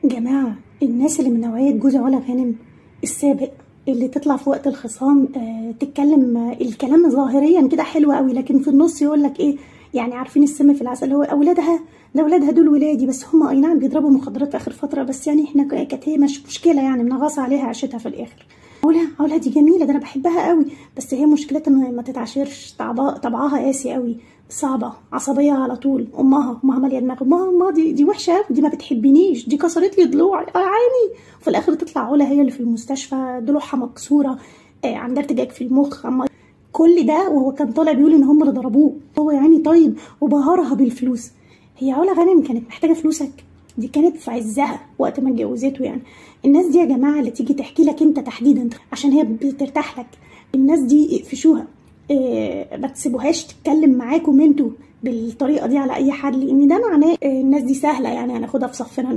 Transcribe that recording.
جماعة الناس اللي من نوعية جوز علا غانم السابق اللي تطلع في وقت الخصام آه تتكلم آه الكلام ظاهريا كده حلو قوي لكن في النص يقول لك ايه يعني عارفين السم في العسل هو اولادها ده اولادها دول ولادي بس هم اي نعم بيضربوا مخدرات في اخر فتره بس يعني احنا ك- كانت هي مش مشكله يعني منغصه عليها عيشتها في الاخر علا علا دي جميله ده انا بحبها قوي بس هي مشكلتها ان ما تتعاشرش طبعها طبعها قاسي قوي صعبة عصبية على طول أمها أمها مالية دماغها أمها أمها دي, دي وحشة أوي، دي ما بتحبنيش دي كسرت لي ضلوعي أعاني وفي الآخر تطلع علا هي اللي في المستشفى ضلوعها مكسورة آه، عندها ارتجاج في المخ أما كل ده وهو كان طالع بيقول إن هم اللي ضربوه هو يعني طيب وبهرها بالفلوس هي علا غانم كانت محتاجة فلوسك دي كانت في عزها وقت ما اتجوزته يعني الناس دي يا جماعة اللي تيجي تحكي لك انت تحديدا عشان هي بترتاح لك الناس دي اقفشوها إيه ما تسيبوهاش تتكلم معاكم انتوا بالطريقة دي على اي حد لان ده معناه إيه الناس دي سهلة يعني هناخدها في صفنا